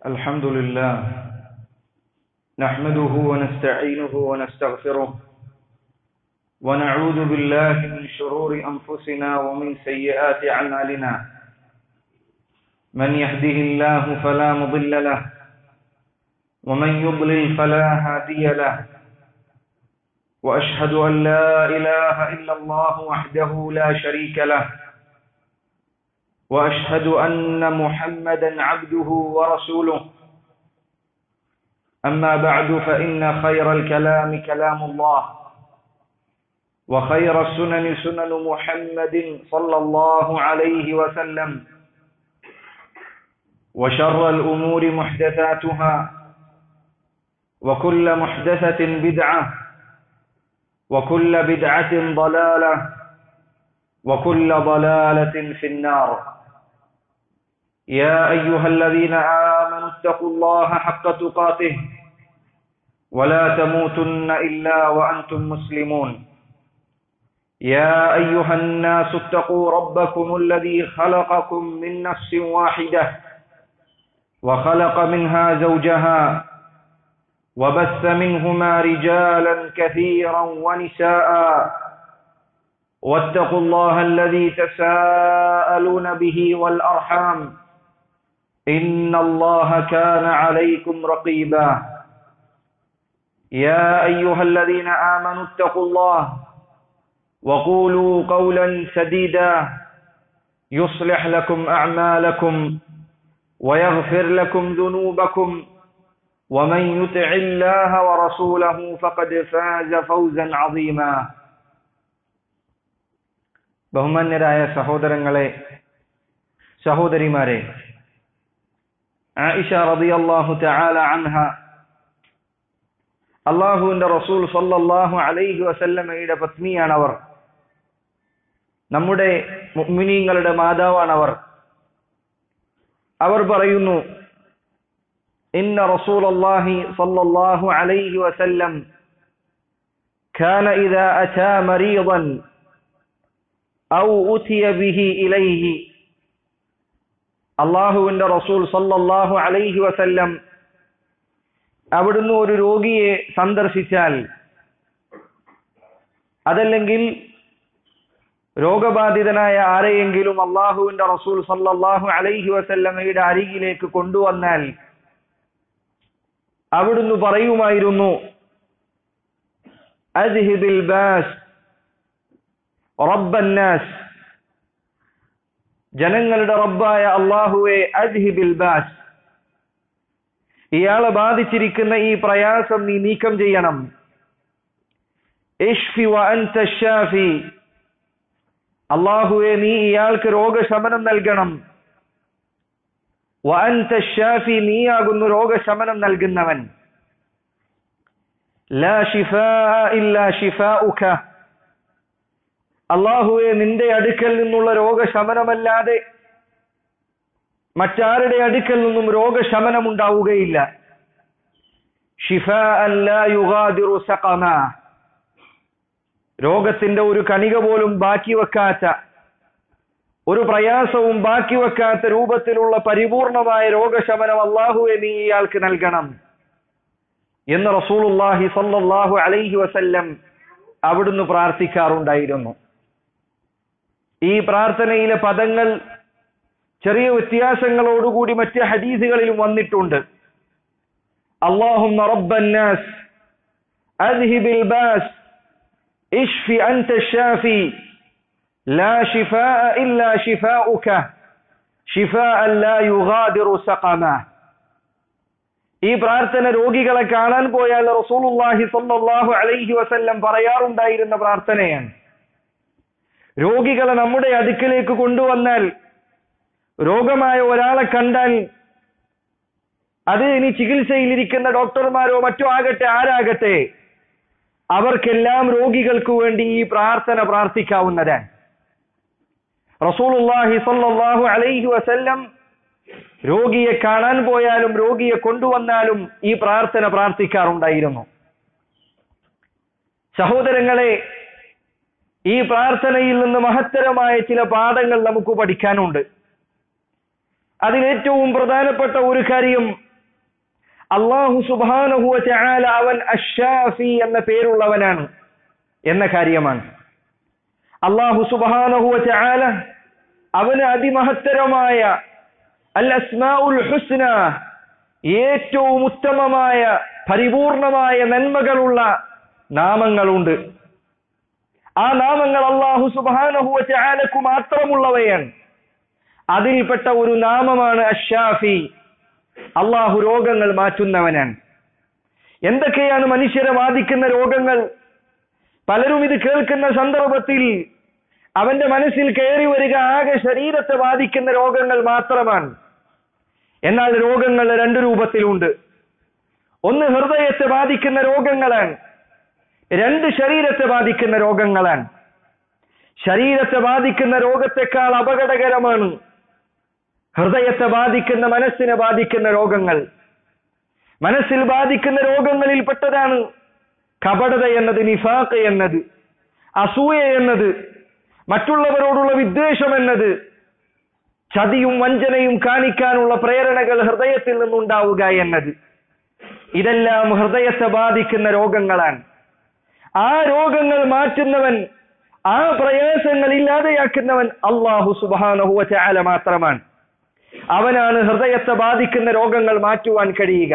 الحمد لله نحمده ونستعينه ونستغفره ونعوذ بالله من شرور أنفسنا ومن سيئات أعمالنا من يهده الله فلا مضل له ومن يضلل فلا هادي له وأشهد أن لا إله إلا الله وحده لا شريك له واشهد ان محمدا عبده ورسوله اما بعد فان خير الكلام كلام الله وخير السنن سنن محمد صلى الله عليه وسلم وشر الامور محدثاتها وكل محدثه بدعه وكل بدعه ضلاله وكل ضلاله في النار يا أيها الذين آمنوا اتقوا الله حق تقاته ولا تموتن إلا وأنتم مسلمون يا أيها الناس اتقوا ربكم الذي خلقكم من نفس واحدة وخلق منها زوجها وبث منهما رجالا كثيرا ونساء واتقوا الله الذي تساءلون به والأرحام إن الله كان عليكم رقيبا يا أيها الذين آمنوا اتقوا الله وقولوا قولا سديدا يصلح لكم أعمالكم ويغفر لكم ذنوبكم ومن يطع الله ورسوله فقد فاز فوزا عظيما ബഹുമാന്യരായ സഹോദരങ്ങളെ സഹോദരിമാരെ ആയിഷ റളിയല്ലാഹു തആല അൻഹ അള്ളാഹുവിന്റെ റസൂൽ സല്ലല്ലാഹു അലൈഹി വസല്ലമയുടെ പത്നിയാണവർ നമ്മുടെ മുഅ്മിനീങ്ങളുടെ മാതാവാണവർ അവർ പറയുന്നു ഇന്ന റസൂലല്ലാഹി സല്ലല്ലാഹു അലൈഹി വസല്ലം كان إذا أتى مريضا أو أتي به إليه അള്ളാഹുവിന്റെ റസൂൽ സല്ലല്ലാഹു അലൈഹി വസല്ലം അവിടുന്ന് ഒരു രോഗിയെ സന്ദർശിച്ചാൽ അതല്ലെങ്കിൽ രോഗബാധിതനായ ആരെയെങ്കിലും അള്ളാഹുവിന്റെ റസൂൽ സല്ലല്ലാഹു അലൈഹി വസല്ലമയുടെ അരികിലേക്ക് കൊണ്ടുവന്നാൽ അവിടുന്ന് പറയുമായിരുന്നു അജ്ഹിബിൽ ബാസ് റബ്ബന്നാസ് ജനങ്ങളുടെ റബ്ബായ അള്ളാഹുവെ അജ്ഹിബിൽ ബാസ് ഇയാളെ ബാധിച്ചിരിക്കുന്ന ഈ പ്രയാസം നീ നീക്കം ചെയ്യണം ഇഷ്ഫി വഅൻത ഷാഫി അള്ളാഹുവെ നീ ഇയാൾക്ക് രോഗശമനം നൽകണം വഅൻത ഷാഫി നീയാകുന്നു രോഗശമനം നൽകുന്നവൻ ലാ ഷിഫാ ഇല്ലാ ഷിഫാഉക അള്ളാഹുവെ നിന്റെ അടുക്കൽ നിന്നുള്ള രോഗശമനമല്ലാതെ മറ്റാരുടെ അടുക്കൽ നിന്നും രോഗശമനം ഉണ്ടാവുകയില്ല രോഗത്തിന്റെ ഒരു കണിക പോലും ബാക്കി വെക്കാത്ത ഒരു പ്രയാസവും ബാക്കി വെക്കാത്ത രൂപത്തിലുള്ള പരിപൂർണമായ രോഗശമനം അള്ളാഹുവെ നീ ഇയാൾക്ക് നൽകണം എന്ന് റസൂലുല്ലാഹി സല്ലല്ലാഹു അലൈഹി വസല്ലം അവിടുന്ന് പ്രാർത്ഥിക്കാറുണ്ടായിരുന്നു ഈ പ്രാർത്ഥനയിലെ പദങ്ങൾ ചെറിയ വ്യത്യാസങ്ങളോടുകൂടി മറ്റ് ഹദീസുകളിലും വന്നിട്ടുണ്ട് اللهم رب الناس اذهب الباس اشف انت الشافي لا شفاء الا شفاؤك شفاء لا يغادر سقما ഈ പ്രാർത്ഥന രോഗികളെ കാണാൻ പോയാൽ റസൂലുള്ളാഹി സ്വല്ലല്ലാഹു അലൈഹി വസല്ലം പറയാറുണ്ടായിരുന്ന പ്രാർത്ഥനയാണ് രോഗികളെ നമ്മുടെ അടുക്കലേക്ക് കൊണ്ടുവന്നാൽ രോഗമായ ഒരാളെ കണ്ടാൽ അത് ഇനി ചികിത്സയിലിരിക്കുന്ന ഡോക്ടർമാരോ മറ്റോ ആകട്ടെ ആരാകട്ടെ അവർക്കെല്ലാം രോഗികൾക്ക് വേണ്ടി ഈ പ്രാർത്ഥന പ്രാർത്ഥിക്കാവുന്നതാണ് റസൂലുള്ളാഹി സ്വല്ലല്ലാഹു അലൈഹി വസല്ലം രോഗിയെ കാണാൻ പോയാലും രോഗിയെ കൊണ്ടുവന്നാലും ഈ പ്രാർത്ഥന പ്രാർത്ഥിക്കാറുണ്ടായിരുന്നു സഹോദരങ്ങളെ ഈ പ്രാർത്ഥനയിൽ നിന്ന് മഹത്തരമായ ചില പാഠങ്ങൾ നമുക്ക് പഠിക്കാനുണ്ട് അതിലേറ്റവും പ്രധാനപ്പെട്ട ഒരു കാര്യം അള്ളാഹു സുബാനഹുവ ചാല അവൻ അഷാഫി എന്ന പേരുള്ളവനാണ് എന്ന കാര്യമാണ് അള്ളാഹു സുബാനഹുവ ചാല അവന് അതിമഹത്തരമായ അൽ അസ്മാഉൽ ഹുസ്ന ഏറ്റവും ഉത്തമമായ പരിപൂർണമായ നന്മകളുള്ള നാമങ്ങളുണ്ട് ആ നാമങ്ങൾ അള്ളാഹു സുബാനഹുവ ചാലക്കു മാത്രമുള്ളവയാണ് അതിൽപ്പെട്ട ഒരു നാമമാണ് അഷാഫി അള്ളാഹു രോഗങ്ങൾ മാറ്റുന്നവനാണ് എന്തൊക്കെയാണ് മനുഷ്യരെ ബാധിക്കുന്ന രോഗങ്ങൾ പലരും ഇത് കേൾക്കുന്ന സന്ദർഭത്തിൽ അവന്റെ മനസ്സിൽ കയറി വരിക ആകെ ശരീരത്തെ ബാധിക്കുന്ന രോഗങ്ങൾ മാത്രമാണ് എന്നാൽ രോഗങ്ങൾ രണ്ടു രൂപത്തിലുണ്ട് ഒന്ന് ഹൃദയത്തെ ബാധിക്കുന്ന രോഗങ്ങളാണ് രണ്ട് ശരീരത്തെ ബാധിക്കുന്ന രോഗങ്ങളാണ് ശരീരത്തെ ബാധിക്കുന്ന രോഗത്തെക്കാൾ അപകടകരമാണ് ഹൃദയത്തെ ബാധിക്കുന്ന മനസ്സിനെ ബാധിക്കുന്ന രോഗങ്ങൾ മനസ്സിൽ ബാധിക്കുന്ന രോഗങ്ങളിൽ പെട്ടതാണ് കപടത എന്നത് നിഫാഖ് എന്നത് അസൂയ എന്നത് മറ്റുള്ളവരോടുള്ള വിദ്വേഷം എന്നത് ചതിയും വഞ്ചനയും കാണിക്കാനുള്ള പ്രേരണകൾ ഹൃദയത്തിൽ നിന്നുണ്ടാവുക എന്നത് ഇതെല്ലാം ഹൃദയത്തെ ബാധിക്കുന്ന രോഗങ്ങളാണ് ആ രോഗങ്ങൾ മാറ്റുന്നവൻ ആ പ്രയാസങ്ങൾ ഇല്ലാതെയാക്കുന്നവൻ അള്ളാഹു സുബാനഹുവ ചാല മാത്രമാണ് അവനാണ് ഹൃദയത്തെ ബാധിക്കുന്ന രോഗങ്ങൾ മാറ്റുവാൻ കഴിയുക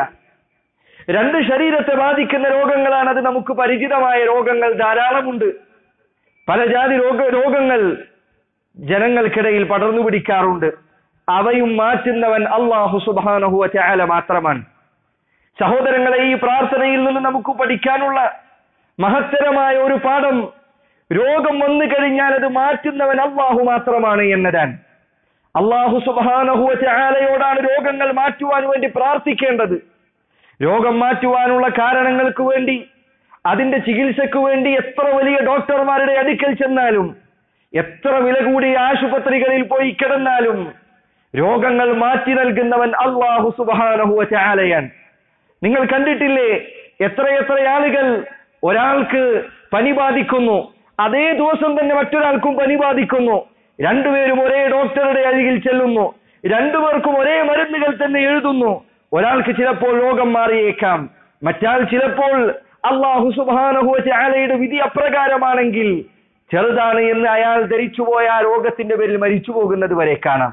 രണ്ട് ശരീരത്തെ ബാധിക്കുന്ന രോഗങ്ങളാണ് അത് നമുക്ക് പരിചിതമായ രോഗങ്ങൾ ധാരാളമുണ്ട് പല ജാതി രോഗ രോഗങ്ങൾ ജനങ്ങൾക്കിടയിൽ പടർന്നു പിടിക്കാറുണ്ട് അവയും മാറ്റുന്നവൻ അള്ളാഹു സുബാനഹുവ ചാല മാത്രമാണ് സഹോദരങ്ങളെ ഈ പ്രാർത്ഥനയിൽ നിന്ന് നമുക്ക് പഠിക്കാനുള്ള മഹത്തരമായ ഒരു പാഠം രോഗം വന്നു കഴിഞ്ഞാൽ അത് മാറ്റുന്നവൻ അള്ളാഹു മാത്രമാണ് എന്നതാണ് അള്ളാഹു സുബാനഹുവ ചാലയോടാണ് രോഗങ്ങൾ മാറ്റുവാൻ വേണ്ടി പ്രാർത്ഥിക്കേണ്ടത് രോഗം മാറ്റുവാനുള്ള കാരണങ്ങൾക്ക് വേണ്ടി അതിന്റെ ചികിത്സയ്ക്ക് വേണ്ടി എത്ര വലിയ ഡോക്ടർമാരുടെ അടുക്കൽ ചെന്നാലും എത്ര വില കൂടിയ ആശുപത്രികളിൽ പോയി കിടന്നാലും രോഗങ്ങൾ മാറ്റി നൽകുന്നവൻ അള്ളാഹു സുബാനഹുവ ചാലയാൻ നിങ്ങൾ കണ്ടിട്ടില്ലേ എത്രയെത്ര ആളുകൾ ഒരാൾക്ക് പനി ബാധിക്കുന്നു അതേ ദിവസം തന്നെ മറ്റൊരാൾക്കും പനി ബാധിക്കുന്നു രണ്ടുപേരും ഒരേ ഡോക്ടറുടെ അരികിൽ ചെല്ലുന്നു രണ്ടുപേർക്കും ഒരേ മരുന്നുകൾ തന്നെ എഴുതുന്നു ഒരാൾക്ക് ചിലപ്പോൾ രോഗം മാറിയേക്കാം മറ്റാൾ ചിലപ്പോൾ അള്ളാഹു സുബാനഹുവ ചാലയുടെ വിധി അപ്രകാരമാണെങ്കിൽ ചെറുതാണ് എന്ന് അയാൾ ധരിച്ചുപോയ ആ രോഗത്തിന്റെ പേരിൽ മരിച്ചു പോകുന്നത് വരെ കാണാം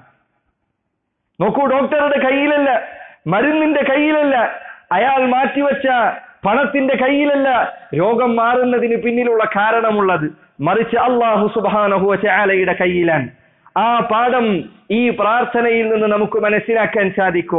നോക്കൂ ഡോക്ടറുടെ കയ്യിലല്ല മരുന്നിന്റെ കയ്യിലല്ല അയാൾ മാറ്റിവെച്ച പണത്തിന്റെ കയ്യിലല്ല രോഗം മാറുന്നതിന് പിന്നിലുള്ള കാരണമുള്ളത് മറിച്ച് അള്ളാഹു സുബാനഹുവ ചാലയുടെ കയ്യിലാണ് ആ പാഠം ഈ പ്രാർത്ഥനയിൽ നിന്ന് നമുക്ക് മനസ്സിലാക്കാൻ സാധിക്കും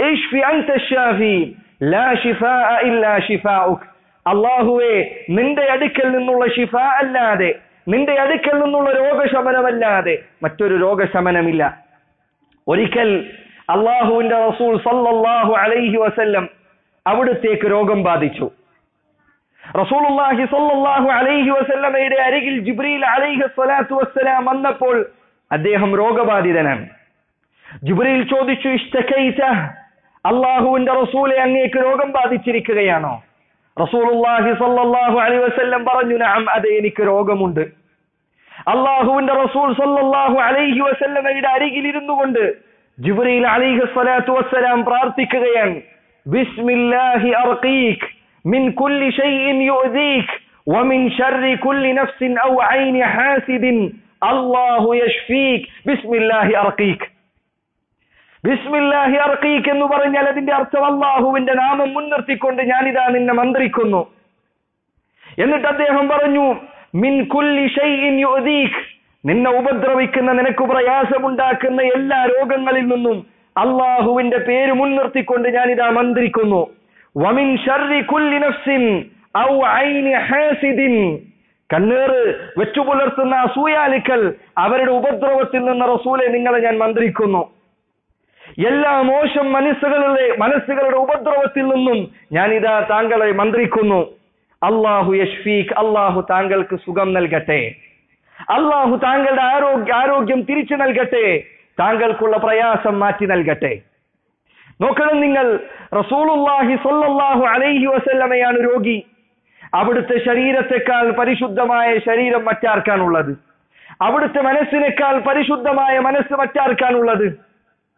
അള്ളാഹുവെ നിന്റെ അടുക്കൽ നിന്നുള്ള ഷിഫ അല്ലാതെ നിന്റെ അടുക്കൽ നിന്നുള്ള രോഗശമനമല്ലാതെ മറ്റൊരു രോഗശമനമില്ല ഒരിക്കൽ അള്ളാഹുവിന്റെ റസൂൽ സല്ലല്ലാഹു അലൈഹി വസല്ലം അവിടുത്തേക്ക് രോഗം ബാധിച്ചു റസൂലുള്ളാഹി സല്ലല്ലാഹു അലൈഹി വസല്ലമയുടെ അരികിൽ ജിബ്രീൽ അലൈഹി സ്വലാത്തു വസ്സലാം വന്നപ്പോൾ അദ്ദേഹം രോഗബാധിതനാണ് ജിബ്രീൽ ചോദിച്ചു ഇഷ്ടക്കൈറ്റ അള്ളാഹുവിന്റെ റസൂലെ അങ്ങേക്ക് രോഗം ബാധിച്ചിരിക്കുകയാണോ റസൂലുള്ളാഹി സല്ലല്ലാഹു അലൈഹി വസല്ലം പറഞ്ഞു നഅം അതെ എനിക്ക് രോഗമുണ്ട് അള്ളാഹുവിന്റെ റസൂൽ സല്ലല്ലാഹു അലൈഹി വസല്ലമയുടെ അരികിൽ ഇരുന്നു കൊണ്ട് ജിബ്രീൽ അലൈഹി സ്വലാത്തു വസ്സലാം പ്രാർത്ഥിക്കുകയാണ് ബിസ്മില്ലാഹി അർഖീക് من كل شيء يؤذيك ومن شر كل نفس أو عين حاسد الله يشفيك بسم الله أرقيك ബിസ്മില്ലാഹി അർക്കീക്ക് എന്ന് പറഞ്ഞാൽ അതിന്റെ അർത്ഥം അള്ളാഹുവിന്റെ നാമം മുൻനിർത്തിക്കൊണ്ട് ഞാനിതാ നിന്നെ മന്ത്രിക്കുന്നു എന്നിട്ട് അദ്ദേഹം പറഞ്ഞു മിൻ കുല്ലി ഷൈഇൻ യുഅദീക് നിന്നെ ഉപദ്രവിക്കുന്ന നിനക്ക് പ്രയാസമുണ്ടാക്കുന്ന എല്ലാ രോഗങ്ങളിൽ നിന്നും അള്ളാഹുവിന്റെ പേര് മുൻനിർത്തിക്കൊണ്ട് ഞാനിതാ മന്ത്രിക്കുന്നു വമിൻ ഷർരി കുല്ലി നഫ്സിൻ ഔ ഐനി ഹാസിദിൻ കണ്ണേറ് വെച്ചുപുലർത്തുന്ന അസൂയാലിക്കൽ അവരുടെ ഉപദ്രവത്തിൽ നിന്ന് റസൂലെ നിങ്ങളെ ഞാൻ മന്ത്രിക്കുന്നു എല്ലാ മോശം മനസ്സുകളുടെ മനസ്സുകളുടെ ഉപദ്രവത്തിൽ നിന്നും ഞാൻ ഇതാ താങ്കളെ മന്ത്രിക്കുന്നു അള്ളാഹു യഷ്ഫീഖ് അള്ളാഹു താങ്കൾക്ക് സുഖം നൽകട്ടെ അള്ളാഹു താങ്കളുടെ ആരോഗ്യ ആരോഗ്യം തിരിച്ചു നൽകട്ടെ താങ്കൾക്കുള്ള പ്രയാസം മാറ്റി നൽകട്ടെ നോക്കണം നിങ്ങൾ റസൂലുല്ലാഹി സ്വല്ലല്ലാഹു അലൈഹി വസല്ലമയാണ് രോഗി അവിടുത്തെ ശരീരത്തെക്കാൾ പരിശുദ്ധമായ ശരീരം മറ്റാർക്കാണുള്ളത് അവിടുത്തെ മനസ്സിനേക്കാൾ പരിശുദ്ധമായ മനസ്സ് മറ്റാർക്കാണുള്ളത്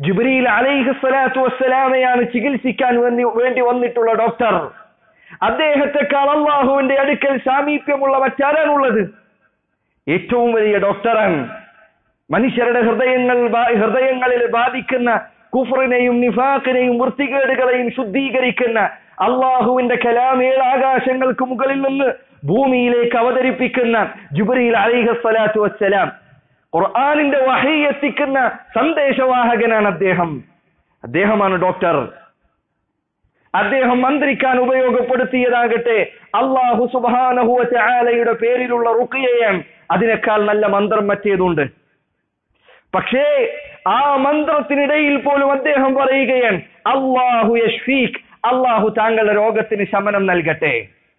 ജുബരീൽ അലൈഹി സ്വലാത്തു വസ്സലാമയാണ് ചികിത്സിക്കാൻ വേണ്ടി വേണ്ടി വന്നിട്ടുള്ള ഡോക്ടർ അദ്ദേഹത്തെക്കാൾ അള്ളാഹുവിന്റെ അടുക്കൽ സാമീപ്യമുള്ള മറ്റാരാണുള്ളത് ഏറ്റവും വലിയ ഡോക്ടറാണ് മനുഷ്യരുടെ ഹൃദയങ്ങൾ ബാ- ഹൃദയങ്ങളിൽ ബാധിക്കുന്ന കുഫറിനെയും നിഫാഖിനെയും വൃത്തികേടുകളെയും ശുദ്ധീകരിക്കുന്ന അള്ളാഹുവിന്റെ കലാം ഏഴ് ആകാശങ്ങൾക്ക് മുകളിൽ നിന്ന് ഭൂമിയിലേക്ക് അവതരിപ്പിക്കുന്ന ജുബരീൽ അലൈഹി സ്വലാത്തു വസ്സലാം ഖുർആാനിന്റെ വഹി എത്തിക്കുന്ന സന്ദേശവാഹകനാണ് അദ്ദേഹം അദ്ദേഹമാണ് ഡോക്ടർ അദ്ദേഹം മന്ത്രിക്കാൻ ഉപയോഗപ്പെടുത്തിയതാകട്ടെ അള്ളാഹു സുബാനഹുവ ചാലയുടെ പേരിലുള്ള റുക്കിയയാണ് അതിനേക്കാൾ നല്ല മന്ത്രം മറ്റേതുണ്ട് പക്ഷേ ആ മന്ത്രത്തിനിടയിൽ പോലും അദ്ദേഹം പറയുകയാണ് അള്ളാഹു യഷ്ഫീഖ് അള്ളാഹു താങ്കളുടെ രോഗത്തിന് ശമനം നൽകട്ടെ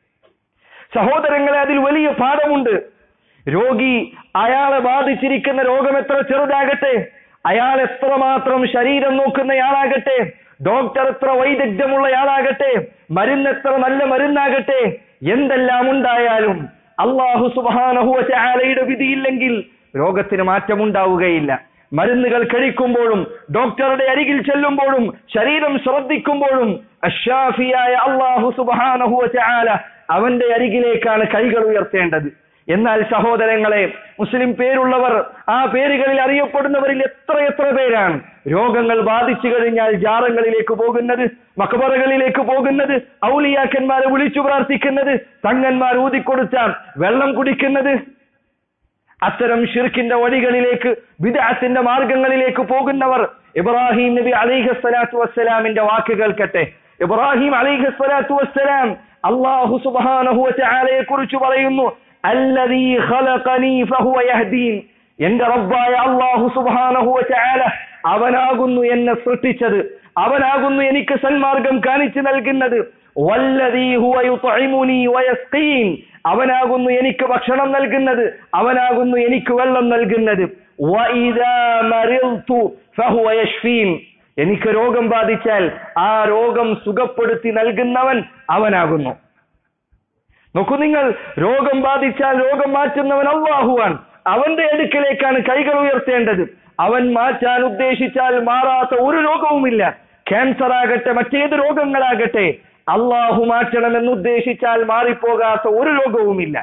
സഹോദരങ്ങളെ അതിൽ വലിയ പാഠമുണ്ട് രോഗി അയാളെ ബാധിച്ചിരിക്കുന്ന രോഗം എത്ര ചെറുതാകട്ടെ അയാൾ എത്രമാത്രം ശരീരം നോക്കുന്നയാളാകട്ടെ ഡോക്ടർ എത്ര വൈദഗ്ധ്യമുള്ളയാളാകട്ടെ മരുന്ന് എത്ര നല്ല മരുന്നാകട്ടെ എന്തെല്ലാം ഉണ്ടായാലും അള്ളാഹു സുബാനഹുവ ചാലയുടെ വിധിയില്ലെങ്കിൽ രോഗത്തിന് മാറ്റമുണ്ടാവുകയില്ല മരുന്നുകൾ കഴിക്കുമ്പോഴും ഡോക്ടറുടെ അരികിൽ ചെല്ലുമ്പോഴും ശരീരം ശ്രദ്ധിക്കുമ്പോഴും അഷാഫിയായ അള്ളാഹു സുബാനഹുവ ചാല അവന്റെ അരികിലേക്കാണ് കൈകൾ ഉയർത്തേണ്ടത് എന്നാൽ സഹോദരങ്ങളെ മുസ്ലിം പേരുള്ളവർ ആ പേരുകളിൽ അറിയപ്പെടുന്നവരിൽ എത്ര എത്ര പേരാണ് രോഗങ്ങൾ ബാധിച്ചു കഴിഞ്ഞാൽ ജാറങ്ങളിലേക്ക് പോകുന്നത് മക്കബറകളിലേക്ക് പോകുന്നത് ഔലിയാക്കന്മാരെ വിളിച്ചു പ്രാർത്ഥിക്കുന്നത് തങ്ങന്മാർ ഊതിക്കൊടുത്ത വെള്ളം കുടിക്കുന്നത് അത്തരം ഷിർക്കിന്റെ വഴികളിലേക്ക് വിദാത്തിന്റെ മാർഗങ്ങളിലേക്ക് പോകുന്നവർ ഇബ്രാഹിം നബി അലിഹ സ്വലാത്തു വസ്സലാമിന്റെ വാക്ക് കേൾക്കട്ടെ ഇബ്രാഹിം അലിഹ സ്വലാത്തു വസ്സലാം അള്ളാഹു സുബാനഹു ചാലയെ കുറിച്ച് പറയുന്നു അല്ലദീ ഖലഖനി ഫഹുവ യഹ്ദീൻ എന്റെ റബ്ബായ അള്ളാഹു സുബാനഹു ചാല അവനാകുന്നു എന്നെ സൃഷ്ടിച്ചത് അവനാകുന്നു എനിക്ക് സന്മാർഗം കാണിച്ചു നൽകുന്നത് വല്ലദീ ഹുവ യുത്ഇമുനി വയസ്ഖീൻ അവനാകുന്നു എനിക്ക് ഭക്ഷണം നൽകുന്നത് അവനാകുന്നു എനിക്ക് വെള്ളം നൽകുന്നത് വഇദാ മറിൽതു ഫഹുവ യശ്ഫീൻ എനിക്ക് രോഗം ബാധിച്ചാൽ ആ രോഗം സുഖപ്പെടുത്തി നൽകുന്നവൻ അവനാകുന്നു നോക്കൂ നിങ്ങൾ രോഗം ബാധിച്ചാൽ രോഗം മാറ്റുന്നവൻ അള്ളാഹുവാൻ അവന്റെ അടുക്കലേക്കാണ് കൈകൾ ഉയർത്തേണ്ടത് അവൻ മാറ്റാൻ ഉദ്ദേശിച്ചാൽ മാറാത്ത ഒരു രോഗവുമില്ല ക്യാൻസർ ആകട്ടെ മറ്റേത് രോഗങ്ങളാകട്ടെ അള്ളാഹു മാറ്റണമെന്ന് ഉദ്ദേശിച്ചാൽ മാറിപ്പോകാത്ത ഒരു രോഗവുമില്ല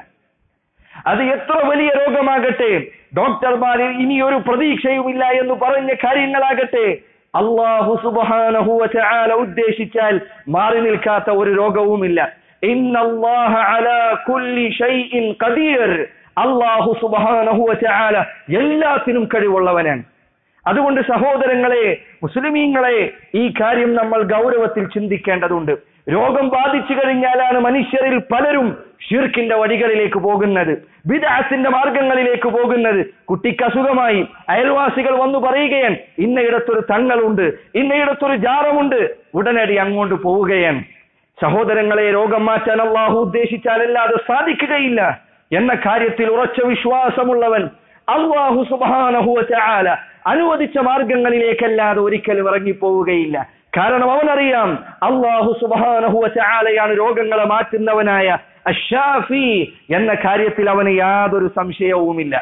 അത് എത്ര വലിയ രോഗമാകട്ടെ ഡോക്ടർമാരിൽ ഇനി ഒരു പ്രതീക്ഷയുമില്ല എന്ന് പറഞ്ഞ കാര്യങ്ങളാകട്ടെ അള്ളാഹു സുബാനഹുവ ചാല ഉദ്ദേശിച്ചാൽ മാറി നിൽക്കാത്ത ഒരു രോഗവുമില്ല ഇന്നല്ലാഹ അലാ കുല്ലി ഷൈഇൻ ഖദീർ അള്ളാഹു സുബാനഹുവ ചാല എല്ലാത്തിനും കഴിവുള്ളവനാണ് അതുകൊണ്ട് സഹോദരങ്ങളെ മുസ്ലിമീങ്ങളെ ഈ കാര്യം നമ്മൾ ഗൗരവത്തിൽ ചിന്തിക്കേണ്ടതുണ്ട് രോഗം ബാധിച്ചു കഴിഞ്ഞാലാണ് മനുഷ്യരിൽ പലരും ഷിർക്കിന്റെ വഴികളിലേക്ക് പോകുന്നത് വിദാസിന്റെ മാർഗങ്ങളിലേക്ക് പോകുന്നത് കുട്ടിക്ക് അസുഖമായി അയൽവാസികൾ വന്നു പറയുകയാണ് ഇന്നയിടത്തൊരു തങ്ങളുണ്ട് ഇന്നയിടത്തൊരു ജാറമുണ്ട് ഉടനടി അങ്ങോട്ട് പോവുകയാണ് സഹോദരങ്ങളെ രോഗം മാറ്റാൻ അള്ളാഹു ഉദ്ദേശിച്ചാലല്ലാതെ സാധിക്കുകയില്ല എന്ന കാര്യത്തിൽ ഉറച്ച വിശ്വാസമുള്ളവൻ അള്ളാഹു സുബാനഹുവ ചാല അനുവദിച്ച മാർഗങ്ങളിലേക്കല്ലാതെ ഒരിക്കലും ഇറങ്ങിപ്പോവുകയില്ല കാരണം അവനറിയാം അള്ളാഹു സുബാനഹുവ ചാലയാണ് രോഗങ്ങളെ മാറ്റുന്നവനായ അഷാഫി എന്ന കാര്യത്തിൽ അവന് യാതൊരു സംശയവുമില്ല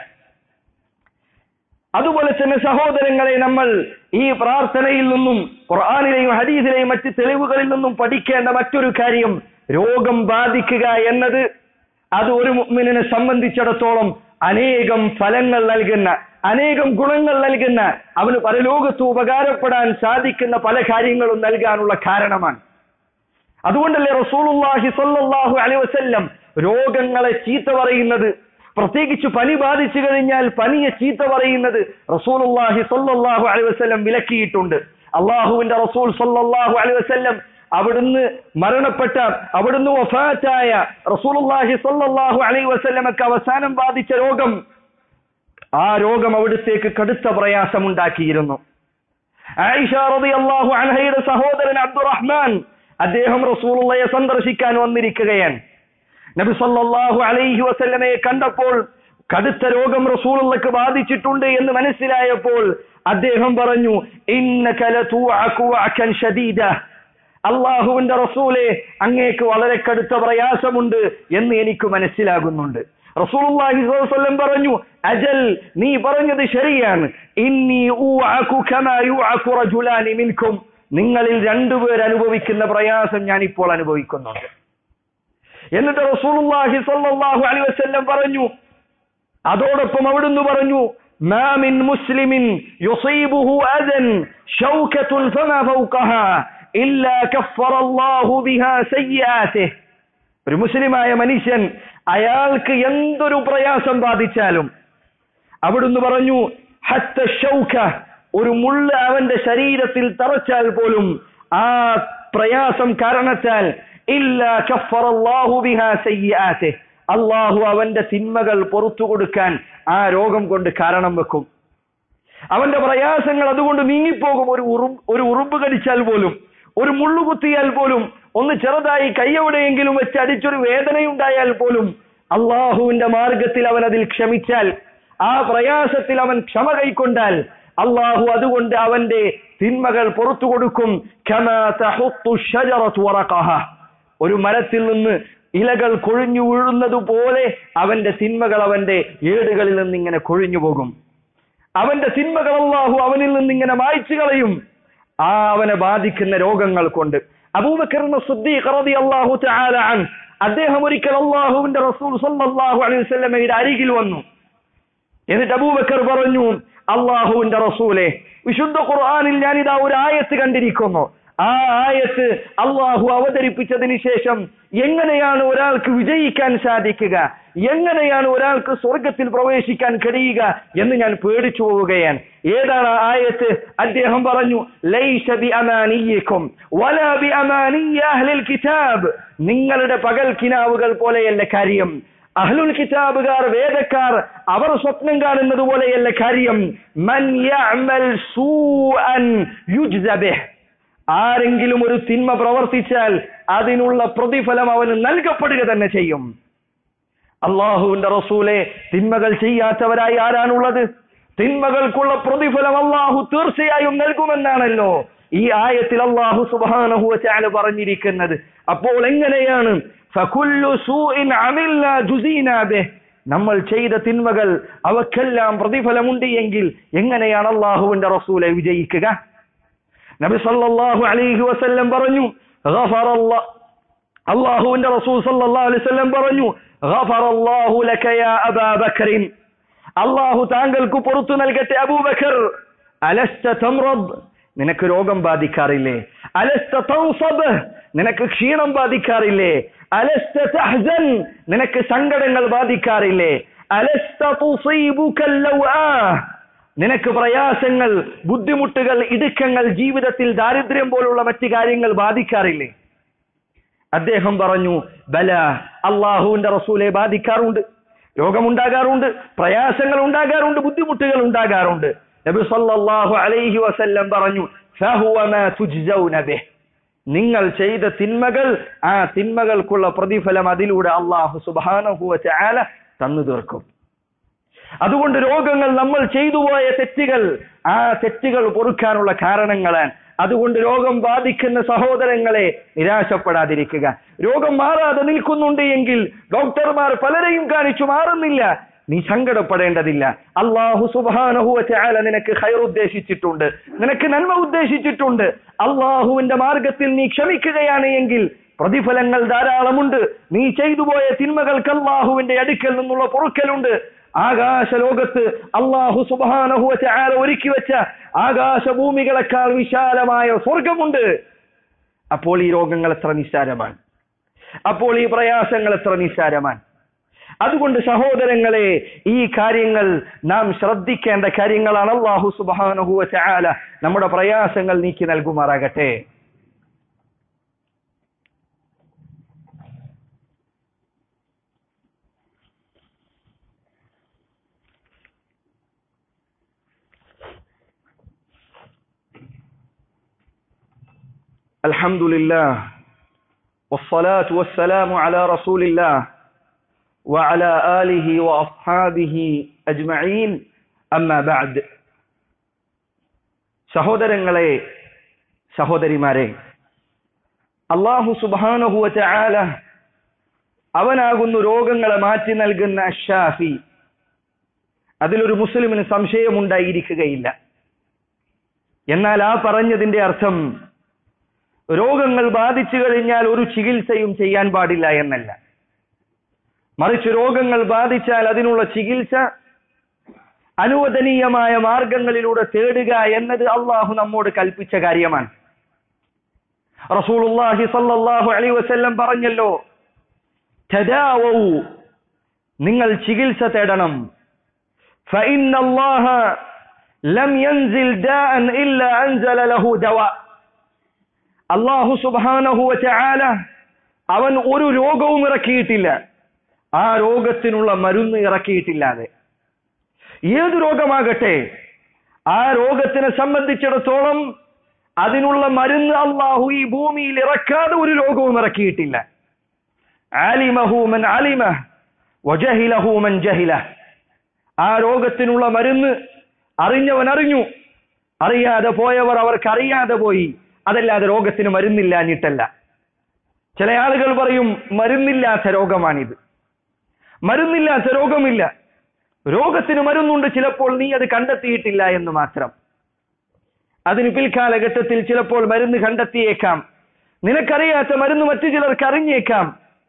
അതുപോലെ തന്നെ സഹോദരങ്ങളെ നമ്മൾ ഈ പ്രാർത്ഥനയിൽ നിന്നും ഖുർആാനിലെയും ഹദീസിലെയും മറ്റ് തെളിവുകളിൽ നിന്നും പഠിക്കേണ്ട മറ്റൊരു കാര്യം രോഗം ബാധിക്കുക എന്നത് അത് ഒരു മുഅ്മിനിനെ സംബന്ധിച്ചിടത്തോളം അനേകം ഫലങ്ങൾ നൽകുന്ന അനേകം ഗുണങ്ങൾ നൽകുന്ന അവന് പരലോകത്ത് ഉപകാരപ്പെടാൻ സാധിക്കുന്ന പല കാര്യങ്ങളും നൽകാനുള്ള കാരണമാണ് അതുകൊണ്ടല്ലേ റസൂലുള്ളാഹി സ്വല്ലല്ലാഹു അലൈഹി വസല്ലം രോഗങ്ങളെ ചീത്ത പറയുന്നത് പ്രത്യേകിച്ച് പനി ബാധിച്ചു കഴിഞ്ഞാൽ പനിയെ ചീത്ത പറയുന്നത് റസൂലുള്ളാഹി സ്വല്ലല്ലാഹു അലൈഹി വസല്ലം വിലക്കിയിട്ടുണ്ട് അള്ളാഹുവിന്റെ റസൂൽ സ്വല്ലല്ലാഹു അലൈഹി വസല്ലം അവിടുന്ന് മരണപ്പെട്ട അവിടുന്ന് വഫാറ്റായ റസൂലുള്ളാഹി സ്വല്ലല്ലാഹു അലൈഹി വസല്ലമക്ക് അവസാനം ബാധിച്ച രോഗം ആ രോഗം അവിടുത്തേക്ക് കടുത്ത പ്രയാസമുണ്ടാക്കിയിരുന്നു ആയിഷ റളിയല്ലാഹു അൻഹയുടെ സഹോദരൻ അബ്ദുറഹ്മാൻ അദ്ദേഹം റസൂലുള്ളയെ സന്ദർശിക്കാൻ വന്നിരിക്കുകയാണ് നബി സല്ലല്ലാഹു അലൈഹി വസല്ലമയെ കണ്ടപ്പോൾ കടുത്ത രോഗം റസൂലുള്ളക്ക് ബാധിച്ചിട്ടുണ്ട് എന്ന് മനസ്സിലായപ്പോൾ അദ്ദേഹം പറഞ്ഞു ഇന്നക ലതൂഅകു വഅകൻ ഷദീദ അള്ളാഹുവിന്റെ റസൂലെ അങ്ങേക്ക് വളരെ കടുത്ത പ്രയാസമുണ്ട് എന്ന് എനിക്ക് മനസ്സിലാകുന്നുണ്ട് റസൂലുള്ളാഹി സ്വല്ലല്ലാഹു അലൈഹി വസല്ലം പറഞ്ഞു അജൽ നീ പറഞ്ഞത് ശരിയാണ് ഇന്നി ഊഅകു കമാ യൂഅകു റജുലാനി മിൻകും നിങ്ങളിൽ രണ്ടുപേർ അനുഭവിക്കുന്ന പ്രയാസം ഞാൻ ഇപ്പോൾ അനുഭവിക്കുന്നുണ്ട് എന്നിട്ട് റസൂലുള്ളാഹി സ്വല്ലല്ലാഹു അലൈഹി വസല്ലം പറഞ്ഞു അതോടൊപ്പം അവിടുന്ന് പറഞ്ഞു ما من مسلم يصيبه أذى شوكة فما فوقها إلا كفر الله بها سيئاته ഒരു മുസ്ലിമായ മനുഷ്യൻ അയാൾക്ക് എന്തൊരു പ്രയാസം ബാധിച്ചാലും അവിടുന്ന് പറഞ്ഞു ഹത്ത ഷൗക ഒരു മുള്ള അവന്റെ ശരീരത്തിൽ തറച്ചാൽ പോലും ആ പ്രയാസം കാരണത്താൽ ഇല്ല കഫറല്ലാഹു ബിഹാ സയ്യിആതിഹി അള്ളാഹു അവന്റെ തിന്മകൾ പുറത്തു കൊടുക്കാൻ ആ രോഗം കൊണ്ട് കാരണം വെക്കും അവന്റെ പ്രയാസങ്ങൾ അതുകൊണ്ട് നീങ്ങിപ്പോകും ഒരു ഉറും ഒരു ഉറുമ്പ് കടിച്ചാൽ പോലും ഒരു മുള്ളു കുത്തിയാൽ പോലും ഒന്ന് ചെറുതായി കൈയെവിടെയെങ്കിലും വെച്ച് അടിച്ചൊരു വേദനയുണ്ടായാൽ പോലും അള്ളാഹുവിന്റെ മാർഗത്തിൽ അവൻ അതിൽ ക്ഷമിച്ചാൽ ആ പ്രയാസത്തിൽ അവൻ ക്ഷമ കൈക്കൊണ്ടാൽ അള്ളാഹു അതുകൊണ്ട് അവന്റെ തിന്മകൾ പുറത്തു കൊടുക്കും കമാ തഹുത്തു ഷജറത്തു വറഖഹ. ഒരു മരത്തിൽ നിന്ന് ഇലകൾ കൊഴിഞ്ഞു വീഴുന്നത് പോലെ അവന്റെ തിന്മകൾ അവന്റെ ഏടുകളിൽ നിന്ന് ഇങ്ങനെ കൊഴിഞ്ഞു പോകും അവന്റെ തിന്മകൾ അള്ളാഹു അവനിൽ നിന്ന് ഇങ്ങനെ മായ്ച്ചു കളയും ആ അവനെ ബാധിക്കുന്ന രോഗങ്ങൾ കൊണ്ട് അബൂബക്കറിന് അള്ളാഹു അൻ അദ്ദേഹം ഒരിക്കൽ അള്ളാഹുവിന്റെ റസൂൽ സല്ലല്ലാഹു അലൈഹി വസല്ലമയുടെ അരികിൽ വന്നു എന്നിട്ട് അബൂബക്കർ പറഞ്ഞു അള്ളാഹുവിന്റെ റസൂലെ വിശുദ്ധ ഖുർആനിൽ ഞാനിതാ ഒരു ആയത്ത് കണ്ടിരിക്കുന്നു ആ ആയത്ത് അള്ളാഹു അവതരിപ്പിച്ചതിന് ശേഷം എങ്ങനെയാണ് ഒരാൾക്ക് വിജയിക്കാൻ സാധിക്കുക എങ്ങനെയാണ് ഒരാൾക്ക് സ്വർഗത്തിൽ പ്രവേശിക്കാൻ കഴിയുക എന്ന് ഞാൻ പേടിച്ചു പോവുകയാണ് ഏതാണ് ആ ആയത്ത് അദ്ദേഹം പറഞ്ഞു ലൈസ ബി അമാനിയിക്കും വലാ ബി അമാനിയ അഹ്ലിൽ കിതാബ് നിങ്ങളുടെ പകൽ കിനാവുകൾ പോലെയല്ല കാര്യം അഹ്ലുൽ കിതാബുകാർ വേദക്കാർ അവർ സ്വപ്നം കാണുന്നത് പോലെയല്ല കാര്യം മൻ യഅമൽ സൂഅൻ യുജ്സ ബിഹ് ആരെങ്കിലും ഒരു തിന്മ പ്രവർത്തിച്ചാൽ അതിനുള്ള പ്രതിഫലം അവന് നൽകപ്പെടുക തന്നെ ചെയ്യും അള്ളാഹുവിന്റെ റസൂലെ തിന്മകൾ ചെയ്യാത്തവരായി ആരാണുള്ളത് തിന്മകൾക്കുള്ള പ്രതിഫലം അള്ളാഹു തീർച്ചയായും നൽകുമെന്നാണല്ലോ ഈ ആയത്തിൽ അള്ളാഹു സുബാനഹു ചാല പറഞ്ഞിരിക്കുന്നത് അപ്പോൾ എങ്ങനെയാണ് ഫകുല്ലു സൂഇൻ അമിൽനാ ജുസീനാ ബിഹ്. നമ്മൾ ചെയ്ത തിന്മകൾ അവക്കെല്ലാം പ്രതിഫലമുണ്ട് എങ്കിൽ എങ്ങനെയാണ് അള്ളാഹുവിന്റെ റസൂലെ വിജയിക്കുക നബി സല്ലല്ലാഹു അലൈഹി വസല്ലം പറഞ്ഞു ഗഫറല്ലാ അള്ളാഹുവിന്റെ റസൂൽ സല്ലല്ലാഹു അലൈഹി വസല്ലം പറഞ്ഞു ഗഫറല്ലാഹു ലക യാ അബാ ബക്കറിൻ അള്ളാഹു താങ്കൾക്ക് പുറത്തു നൽകട്ടെ അബൂബക്കർ അലസ്ത തംറദ് നിനക്ക് രോഗം ബാധിക്കാറില്ലേ അലസ്ത തൻസബ് നിനക്ക് ക്ഷീണം ബാധിക്കാറില്ലേ അലസ്ത തഹ്സൻ നിനക്ക് സങ്കടങ്ങൾ ബാധിക്കാറില്ലേ അലസ്ത തുസീബുക ലൗആ നിനക്ക് പ്രയാസങ്ങൾ ബുദ്ധിമുട്ടുകൾ ഇടുക്കങ്ങൾ ജീവിതത്തിൽ ദാരിദ്ര്യം പോലുള്ള മറ്റു കാര്യങ്ങൾ ബാധിക്കാറില്ലേ അദ്ദേഹം പറഞ്ഞു ബല അള്ളാഹുവിന്റെ റസൂലെ ബാധിക്കാറുണ്ട് രോഗമുണ്ടാകാറുണ്ട് പ്രയാസങ്ങൾ ഉണ്ടാകാറുണ്ട് ബുദ്ധിമുട്ടുകൾ ഉണ്ടാകാറുണ്ട് നബി സല്ലല്ലാഹു അലൈഹി വസല്ലം പറഞ്ഞു ഫഹുവ മാ തുജ്സൗന ബിഹ് നിങ്ങൾ ചെയ്ത തിന്മകൾ ആ തിന്മകൾക്കുള്ള പ്രതിഫലം അതിലൂടെ അള്ളാഹു സുബ്ഹാനഹു വ തആല തന്നു തീർക്കും അതുകൊണ്ട് രോഗങ്ങൾ നമ്മൾ ചെയ്തു പോയ തെറ്റുകൾ ആ തെറ്റുകൾ പൊറുക്കാനുള്ള കാരണങ്ങളാണ് അതുകൊണ്ട് രോഗം ബാധിക്കുന്ന സഹോദരങ്ങളെ നിരാശപ്പെടാതിരിക്കുക രോഗം മാറാതെ നിൽക്കുന്നുണ്ട് എങ്കിൽ ഡോക്ടർമാർ പലരെയും കാണിച്ചു മാറുന്നില്ല നീ സങ്കടപ്പെടേണ്ടതില്ല അള്ളാഹു സുബാനഹുവല നിനക്ക് ഹൈർ ഉദ്ദേശിച്ചിട്ടുണ്ട് നിനക്ക് നന്മ ഉദ്ദേശിച്ചിട്ടുണ്ട് അള്ളാഹുവിന്റെ മാർഗത്തിൽ നീ ക്ഷമിക്കുകയാണ് എങ്കിൽ പ്രതിഫലങ്ങൾ ധാരാളമുണ്ട് നീ ചെയ്തു പോയ തിന്മകൾക്ക് അള്ളാഹുവിന്റെ അടുക്കൽ നിന്നുള്ള പൊറുക്കലുണ്ട് ആകാശ ലോകത്ത് അള്ളാഹു സുബാനഹുവ ചാല ഒരുക്കി വെച്ച ആകാശഭൂമികളെക്കാൾ വിശാലമായ സ്വർഗമുണ്ട് അപ്പോൾ ഈ രോഗങ്ങൾ എത്ര നിസ്സാരമാണ് അപ്പോൾ ഈ പ്രയാസങ്ങൾ എത്ര നിസ്സാരമാണ് അതുകൊണ്ട് സഹോദരങ്ങളെ ഈ കാര്യങ്ങൾ നാം ശ്രദ്ധിക്കേണ്ട കാര്യങ്ങളാണ് അള്ളാഹു സുബാനഹുവ ചാല നമ്മുടെ പ്രയാസങ്ങൾ നീക്കി നൽകുമാറാകട്ടെ الحمد لله والصلاة والسلام على رسول الله وعلى آله وأصحابه أجمعين أما بعد സഹോദരങ്ങളെ സഹോദരിമാരെ അള്ളാഹു സുബാനഹുവ ചാല അവനാകുന്നു രോഗങ്ങളെ മാറ്റി നൽകുന്ന അഷാഫി അതിലൊരു മുസ്ലിമിന് സംശയമുണ്ടായിരിക്കുകയില്ല എന്നാൽ ആ പറഞ്ഞതിന്റെ അർത്ഥം രോഗങ്ങൾ ബാധിച്ചു കഴിഞ്ഞാൽ ഒരു ചികിത്സയും ചെയ്യാൻ പാടില്ല എന്നല്ല മറിച്ച് രോഗങ്ങൾ ബാധിച്ചാൽ അതിനുള്ള ചികിത്സ അനുവദനീയമായ മാർഗങ്ങളിലൂടെ തേടുക എന്നത് അള്ളാഹു നമ്മോട് കൽപ്പിച്ച കാര്യമാണ് റസൂലുള്ളാഹി സല്ലല്ലാഹു അലൈഹി വസല്ലം പറഞ്ഞല്ലോ തദാവൂ നിങ്ങൾ ചികിത്സ തേടണം فإن الله لم ينزل داء إلا أنزل له دواء അള്ളാഹു സുബ്ഹാനഹു വതആല അവൻ ഒരു രോഗവും ഇറക്കിയിട്ടില്ല ആ രോഗത്തിനുള്ള മരുന്ന് ഇറക്കിയിട്ടില്ലാതെ ഏത് രോഗമാകട്ടെ ആ രോഗത്തിനെ സംബന്ധിച്ചിടത്തോളം അതിനുള്ള മരുന്ന് അള്ളാഹു ഈ ഭൂമിയിൽ ഇറക്കാതെ ഒരു രോഗവും ഇറക്കിയിട്ടില്ല ആലിമഹു മൻ അലിമ വജഹിലഹു മൻ ജഹില ആ രോഗത്തിനുള്ള മരുന്ന് അറിഞ്ഞവൻ അറിഞ്ഞു അറിയാതെ പോയവർ അവർക്ക് അറിയാതെ പോയി അതല്ലാതെ രോഗത്തിന് മരുന്നില്ലാഞ്ഞിട്ടല്ല ചില ആളുകൾ പറയും മരുന്നില്ലാത്ത രോഗമാണിത് മരുന്നില്ലാത്ത രോഗമില്ല രോഗത്തിന് മരുന്നുണ്ട് ചിലപ്പോൾ നീ അത് കണ്ടെത്തിയിട്ടില്ല എന്ന് മാത്രം അതിന് പിൽക്കാലഘട്ടത്തിൽ ചിലപ്പോൾ മരുന്ന് കണ്ടെത്തിയേക്കാം നിനക്കറിയാത്ത മരുന്ന് മറ്റു ചിലർക്ക് അറിഞ്ഞേക്കാം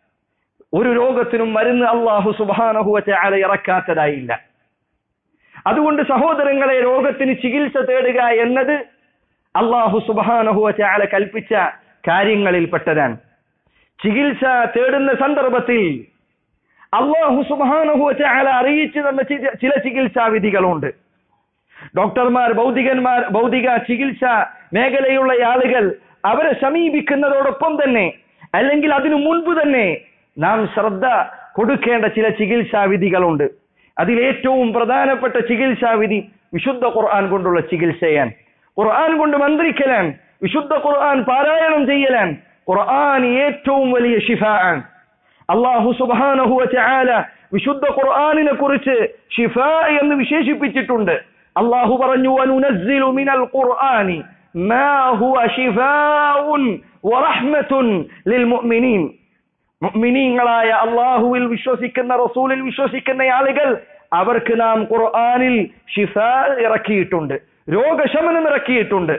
ഒരു രോഗത്തിനും മരുന്ന് അള്ളാഹു സുബാനഹുവത്തെ ആളെ ഇറക്കാത്തതായില്ല അതുകൊണ്ട് സഹോദരങ്ങളെ രോഗത്തിന് ചികിത്സ തേടുക എന്നത് അള്ളാഹു സുബാനഹുവത്തെ ആളെ കൽപ്പിച്ച കാര്യങ്ങളിൽപ്പെട്ടതാണ് ചികിത്സ തേടുന്ന സന്ദർഭത്തിൽ അള്ളാഹു സുബാനഹുവത്തെ ആളെ അറിയിച്ചു തന്ന ചി- ചില ചികിത്സാ വിധികളുണ്ട് ഡോക്ടർമാർ ഭൗതികന്മാർ ഭൗതിക ചികിത്സ മേഖലയുള്ള ആളുകൾ അവരെ സമീപിക്കുന്നതോടൊപ്പം തന്നെ അല്ലെങ്കിൽ അതിനു മുൻപ് തന്നെ നാം ശ്രദ്ധ കൊടുക്കേണ്ട ചില ചികിത്സാ വിധികളുണ്ട് അതിലേറ്റവും പ്രധാനപ്പെട്ട ചികിത്സാ വിധി വിശുദ്ധ ഖുർആൻ കൊണ്ടുള്ള ചികിത്സയാണ് ഖുർആൻ കൊണ്ട് മന്ത്രിക്കലാണ് വിശുദ്ധ ഖുർആൻ പാരായണം ചെയ്യലാണ് ഖുർആൻ ഏറ്റവും വലിയ ഷിഫ ആണ് അള്ളാഹു സുബ്ഹാനഹു വതആല വിശുദ്ധ ഖുർആനിനെ കുറിച്ച് ഷിഫ എന്ന് വിശേഷിപ്പിച്ചിട്ടുണ്ട് അള്ളാഹു പറഞ്ഞു വനുനസ്സിലു മിനൽ ഖുർആനി മാ ഹുവ ശിഫാഉൻ വറഹ്മത്തുൻ ലിൽമുഅ്മിനീൻ മുഅ്മിനീങ്ങളായ അള്ളാഹുവിൽ വിശ്വസിക്കുന്ന റസൂലിൽ വിശ്വസിക്കുന്ന ആളുകൾ അവർക്ക് നാം ഖുർആനിൽ ഷിഫ ഇറക്കിയിട്ടുണ്ട് രോഗശമനം ഇറക്കിയിട്ടുണ്ട്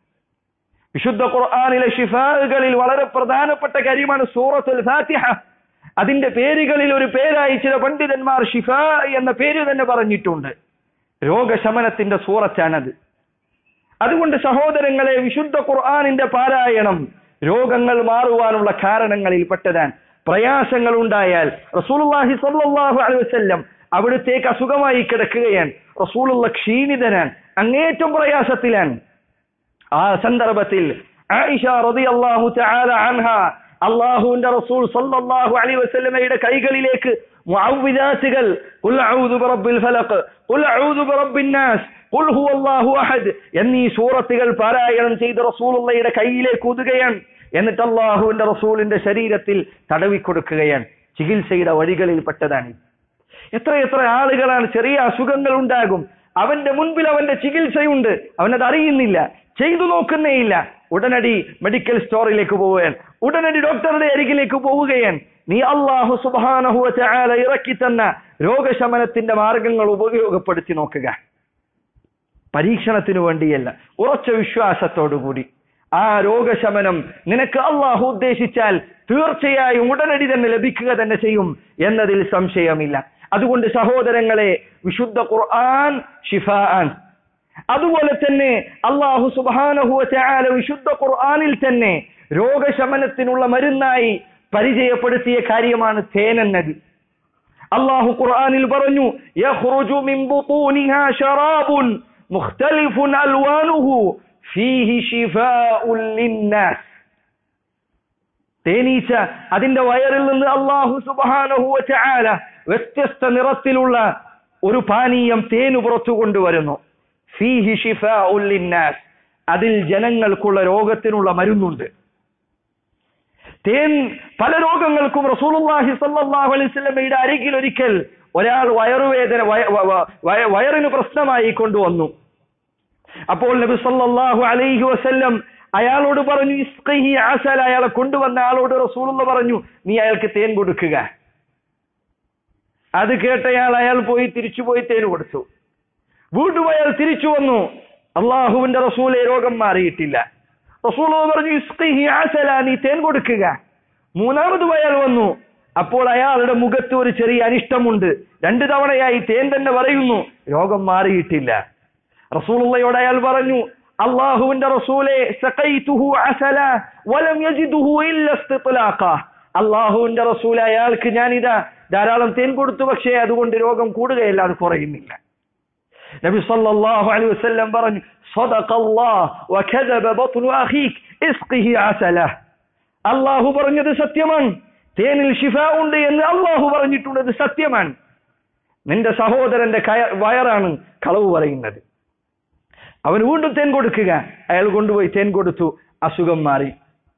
വിശുദ്ധ ഖുർആനിലെ ഷിഫാകളിൽ വളരെ പ്രധാനപ്പെട്ട കാര്യമാണ് സൂറത്തുൽ ഫാത്തിഹ അതിന്റെ പേരുകളിൽ ഒരു പേരായി ചില പണ്ഡിതന്മാർ ഷിഫ എന്ന പേര് തന്നെ പറഞ്ഞിട്ടുണ്ട് രോഗശമനത്തിന്റെ സൂറത്താണത് അതുകൊണ്ട് സഹോദരങ്ങളെ വിശുദ്ധ ഖുർആനിന്റെ പാരായണം രോഗങ്ങൾ മാറുവാനുള്ള കാരണങ്ങളിൽ പെട്ടതാണ് പ്രയാസങ്ങൾ ഉണ്ടായാൽ റസൂലുള്ളാഹി സ്വല്ലല്ലാഹു അലൈഹി വസല്ലം അവിടുത്തേക്ക് അസുഖമായി കിടക്കുകയാണ് റസൂലുള്ള ക്ഷീണിതനാണ് അങ്ങേറ്റം പ്രയാസത്തിലാണ് ആ സന്ദർഭത്തിൽ ആയിഷ റളിയല്ലാഹു തആല അൻഹ അള്ളാഹുവിന്റെ റസൂൽ സല്ലല്ലാഹു അലൈഹി വസല്ലമയുടെ കൈകളിലേക്ക് മുഅവ്വിദാത്തുകൾ ഖുൽ അഊദു ബിറബ്ബിൽ ഫലഖ് ഖുൽ അഊദു ബിറബ്ബിൻ നാസ് ഖുൽ ഹുവല്ലാഹു അഹദ് എന്നീ സൂറത്തുകൾ പാരായണം ചെയ്ത് റസൂലുള്ളയുടെ കയ്യിലേക്ക് ഊതുകയാണ് എന്നിട്ട് അള്ളാഹുവിന്റെ റസൂലിന്റെ ശരീരത്തിൽ തടവി കൊടുക്കുകയാണ് ചികിത്സയുടെ വഴികളിൽ പെട്ടതാണ് എത്ര എത്ര ആളുകളാണ് ചെറിയ അസുഖങ്ങൾ ഉണ്ടാകും അവന്റെ മുൻപിൽ അവന്റെ ചികിത്സയുണ്ട് അവനത് അറിയുന്നില്ല ചെയ്തു നോക്കുന്നേയില്ല ഉടനടി മെഡിക്കൽ സ്റ്റോറിലേക്ക് പോവുകയാണ് ഉടനടി ഡോക്ടറുടെ അരികിലേക്ക് പോവുകയാണ് നീ അള്ളാഹു സുബാനഹുവ ചാല ഇറക്കി തന്ന രോഗശമനത്തിന്റെ മാർഗങ്ങൾ ഉപയോഗപ്പെടുത്തി നോക്കുക പരീക്ഷണത്തിനു വേണ്ടിയല്ല ഉറച്ച വിശ്വാസത്തോടുകൂടി ആ രോഗശമനം നിനക്ക് അള്ളാഹു ഉദ്ദേശിച്ചാൽ തീർച്ചയായും ഉടനടി തന്നെ ലഭിക്കുക തന്നെ ചെയ്യും എന്നതിൽ സംശയമില്ല അതുകൊണ്ട് സഹോദരങ്ങളെ വിശുദ്ധ ഖുർആൻ ഷിഫാൻ അതുപോലെ തന്നെ അള്ളാഹു സുബാനഹുവ ചാല വിശുദ്ധ ഖുർആനിൽ തന്നെ രോഗശമനത്തിനുള്ള മരുന്നായി പരിചയപ്പെടുത്തിയ കാര്യമാണ് തേൻ എന്നത് അള്ളാഹു ഖുർആനിൽ പറഞ്ഞു യഖ്റുജു മിൻ ബുതൂനിഹാ ശറാബുൻ മുഖ്തലിഫുൻ അൽവാനുഹു ഫീഹി ശിഫാഉൻ ലിന്നാസ് തേനീച്ച അതിന്റെ വയറിൽ നിന്ന് അള്ളാഹു സുബാനഹു ചാല വ്യത്യസ്ത നിറത്തിലുള്ള ഒരു പാനീയം തേന് പുറത്തു കൊണ്ടുവരുന്നു ഫീഹി ഷിഫാഉൻ ലിന്നാസ് അതിൽ ജനങ്ങൾക്കുള്ള രോഗത്തിനുള്ള മരുന്നുണ്ട് തേൻ പല രോഗങ്ങൾക്കും റസൂലുള്ളാഹി സ്വല്ലല്ലാഹു അലൈഹി വസല്ലമയുടെ അരികിൽ ഒരിക്കൽ ഒരാൾ വയറുവേദന വയ- വ- വയ- വയറിന് പ്രശ്നമായി കൊണ്ടുവന്നു അപ്പോൾ നബി സല്ലല്ലാഹു അലൈഹി വസല്ലം അയാളോട് പറഞ്ഞു ഇസ്ഖിഹി അസല അയാളെ കൊണ്ടുവന്ന ആളോട് റസൂലുള്ള പറഞ്ഞു നീ അയാൾക്ക് തേൻ കൊടുക്കുക അത് കേട്ടയാൾ അയാൾ പോയി തിരിച്ചു പോയി തേൻ കൊടുത്തു വീണ്ടും അയാൾ തിരിച്ചു വന്നു അള്ളാഹുവിന്റെ റസൂലെ രോഗം മാറിയിട്ടില്ല റസൂൽ പറഞ്ഞു ഇസ്ഖിഹി അസല നീ തേൻ കൊടുക്കുക മൂന്നാമതും അയാൾ വന്നു അപ്പോൾ അയാളുടെ മുഖത്ത് ഒരു ചെറിയ അനിഷ്ടമുണ്ട് രണ്ടു തവണയായി തേൻ തന്നെ പറയുന്നു രോഗം മാറിയിട്ടില്ല റസൂലുള്ളയോട് അയാൾ പറഞ്ഞു അള്ളാഹുവിന്റെ റസൂലെ സഖൈതുഹു അസല വലം യജിദുഹു ഇല്ല ഇസ്തിത്ലാഖ അള്ളാഹുവിന്റെ റസൂൽ അയാൾക്ക് ഞാനിതാ ധാരാളം തേൻ കൊടുത്തു പക്ഷേ അതുകൊണ്ട് രോഗം കൂടുകയല്ല അത് കുറയുന്നില്ല നബി സല്ലല്ലാഹു അലൈഹി വസല്ലം പറഞ്ഞു സദഖല്ലാഹ് വകദബ ബത്നു അഖീക് ഇസ്ഖിഹി അസല അള്ളാഹു പറഞ്ഞത് സത്യമാണ് തേനിൽ ഷിഫ ഉണ്ട് എന്ന് അള്ളാഹു പറഞ്ഞിട്ടുണ്ട് അത് സത്യമാണ് നിന്റെ സഹോദരന്റെ കയ- വയറാണ് കളവ് പറയുന്നത് അവൻ വീണ്ടും തേൻ കൊടുക്കുക അയാൾ കൊണ്ടുപോയി തേൻ കൊടുത്തു അസുഖം മാറി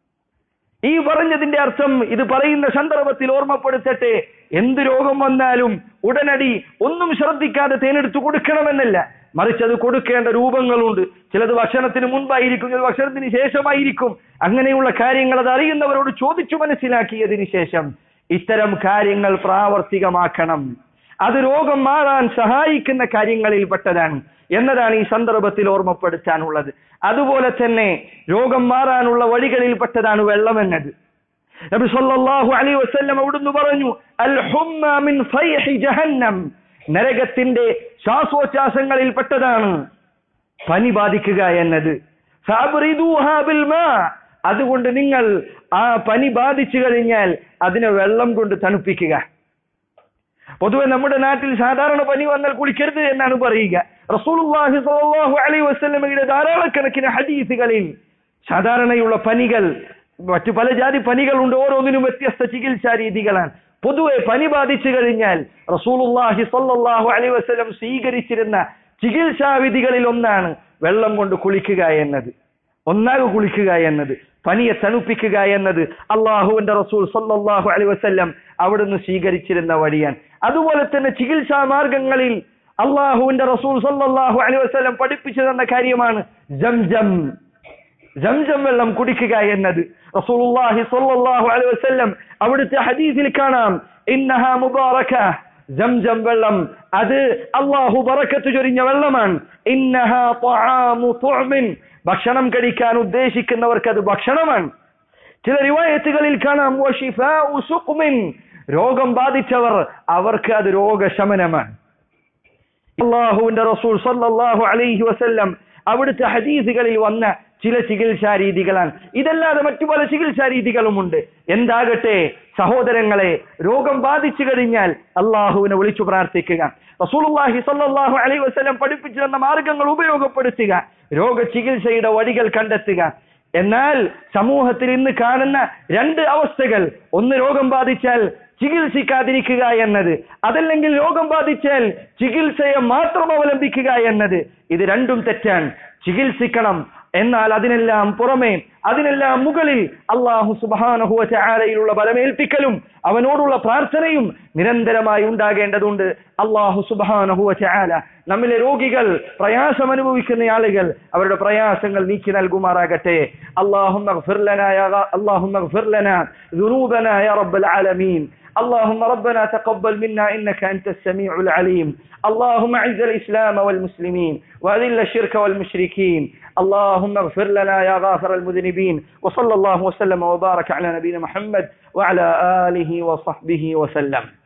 ഈ പറഞ്ഞതിന്റെ അർത്ഥം ഇത് പറയുന്ന സന്ദർഭത്തിൽ ഓർമ്മപ്പെടുത്തട്ടെ എന്ത് രോഗം വന്നാലും ഉടനടി ഒന്നും ശ്രദ്ധിക്കാതെ തേനെടുത്ത് കൊടുക്കണമെന്നല്ല മറിച്ച് അത് കൊടുക്കേണ്ട രൂപങ്ങളുണ്ട് ചിലത് ഭക്ഷണത്തിന് മുൻപായിരിക്കും ചിലത് ഭക്ഷണത്തിന് ശേഷമായിരിക്കും അങ്ങനെയുള്ള കാര്യങ്ങൾ അത് അറിയുന്നവരോട് ചോദിച്ചു മനസ്സിലാക്കിയതിന് ശേഷം ഇത്തരം കാര്യങ്ങൾ പ്രാവർത്തികമാക്കണം അത് രോഗം മാറാൻ സഹായിക്കുന്ന കാര്യങ്ങളിൽ പെട്ടതാണ് എന്നതാണ് ഈ സന്ദർഭത്തിൽ ഓർമ്മപ്പെടുത്താനുള്ളത് അതുപോലെ തന്നെ രോഗം മാറാനുള്ള വഴികളിൽ പെട്ടതാണ് വെള്ളം എന്നത് നബി സല്ലല്ലാഹു അലൈഹി വസല്ലം അവിടുന്ന് പറഞ്ഞു അൽ ഹുമ്മ മിൻ ഫൈഹി ജഹന്നം നരകത്തിന്റെ ശ്വാസോച്ഛ്വാസങ്ങളിൽ പെട്ടതാണ് പനി ബാധിക്കുക എന്നത് ഫഅബ്രിദൂഹാ ബിൽ മാ അതുകൊണ്ട് നിങ്ങൾ ആ പനി ബാധിച്ചു കഴിഞ്ഞാൽ അതിനെ വെള്ളം കൊണ്ട് തണുപ്പിക്കുക പൊതുവെ നമ്മുടെ നാട്ടിൽ സാധാരണ പനി വന്നാൽ കുളിക്കരുത് എന്നാണ് പറയുക റസൂലുള്ളാഹി സ്വല്ലല്ലാഹു അലൈഹി വസല്ലമയുടെ ധാരാളക്കണക്കിന് ഹദീസുകളിൽ സാധാരണയുള്ള പനികൾ മറ്റു പല ജാതി പനികളുണ്ട് ഓരോന്നിനും വ്യത്യസ്ത ചികിത്സാ രീതികളാണ് പൊതുവെ പനി ബാധിച്ചു കഴിഞ്ഞാൽ റസൂലുള്ളാഹി സ്വല്ലല്ലാഹു അലൈഹി വസല്ലം സ്വീകരിച്ചിരുന്ന ചികിത്സാ വിധികളിൽ ഒന്നാണ് വെള്ളം കൊണ്ട് കുളിക്കുക എന്നത് ഒന്നാകെ കുളിക്കുക എന്നത് പനിയെ തണുപ്പിക്കുക എന്നത് അള്ളാഹുവിന്റെ റസൂൽ സല്ലല്ലാഹു അലൈഹി വസല്ലം അവിടുന്ന് സ്വീകരിച്ചിരുന്ന വഴിയാണ് അതുപോലെ തന്നെ ചികിത്സാ മാർഗങ്ങളിൽ അള്ളാഹുവിന്റെ റസൂൽ സല്ലല്ലാഹു അലൈഹി വസല്ലം പഠിപ്പിച്ചു തന്ന കാര്യമാണ് ജംജം ജംജം വെള്ളം കുടിക്കുക എന്നത് റസൂലുള്ളാഹി സ്വല്ലല്ലാഹു അലൈഹി വസല്ലം അവിടുത്തെ ഹദീസിൽ കാണാം ഇന്നഹ മുബാറക ജംജം വെള്ളം അത് അള്ളാഹു ബറക്കത്ത് ചൊരിഞ്ഞ വെള്ളമാണ് ഇന്നഹ ത്വആമു തുഅമിൻ ഭക്ഷണം കഴിക്കാൻ ഉദ്ദേശിക്കുന്നവർക്ക് അത് ഭക്ഷണമാണ് ചില റിവായത്തുകളിൽ കാണാം വശിഫാഉ സുഖ്മിൻ രോഗം ബാധിച്ചവർ അവർക്ക് അത് രോഗശമനമാണ് അള്ളാഹുവിന്റെ റസൂൽ സല്ലല്ലാഹു അലൈഹി വസല്ലം അവിടുത്തെ ഹദീസുകളിൽ വന്ന ചില ചികിത്സാ രീതികളാണ് ഇതല്ലാതെ മറ്റു പല ചികിത്സാ രീതികളുമുണ്ട് എന്താകട്ടെ സഹോദരങ്ങളെ രോഗം ബാധിച്ചു കഴിഞ്ഞാൽ അള്ളാഹുവിനെ വിളിച്ചു പ്രാർത്ഥിക്കുക റസൂലുള്ളാഹി സല്ലല്ലാഹു അലൈഹി വസല്ലം പഠിപ്പിച്ചു തന്ന മാർഗങ്ങൾ ഉപയോഗപ്പെടുത്തുക രോഗ ചികിത്സയുടെ വഴികൾ കണ്ടെത്തുക എന്നാൽ സമൂഹത്തിൽ ഇന്ന് കാണുന്ന രണ്ട് അവസ്ഥകൾ ഒന്ന് രോഗം ബാധിച്ചാൽ ചികിത്സിക്കാതിരിക്കുക എന്നത് അതല്ലെങ്കിൽ രോഗം ബാധിച്ചാൽ ചികിത്സയെ മാത്രം അവലംബിക്കുക എന്നത് ഇത് രണ്ടും തെറ്റാണ് ചികിത്സിക്കണം എന്നാൽ അതിനെല്ലാം പുറമെ അതിനെല്ലാം മുകളിൽ അള്ളാഹു സുബാനഹുവ ചാരയിലുള്ള ബലമേൽപ്പിക്കലും അവനോടുള്ള പ്രാർത്ഥനയും നിരന്തരമായി ഉണ്ടാകേണ്ടതുണ്ട് അള്ളാഹു സുബാനഹുവ ചാല നമ്മിലെ രോഗികൾ പ്രയാസം അനുഭവിക്കുന്ന ആളുകൾ അവരുടെ പ്രയാസങ്ങൾ നീക്കി നൽകുമാറാകട്ടെ അള്ളാഹു اللهم اغفر لنا ذنوبنا يا رب العالمين اللهم ربنا تقبل منا انك انت السميع العليم اللهم اعز الاسلام والمسلمين واذل الشرك والمشركين اللهم اغفر لنا يا غافر المذنبين وصلى الله وسلم وبارك على نبينا محمد وعلى اله وصحبه وسلم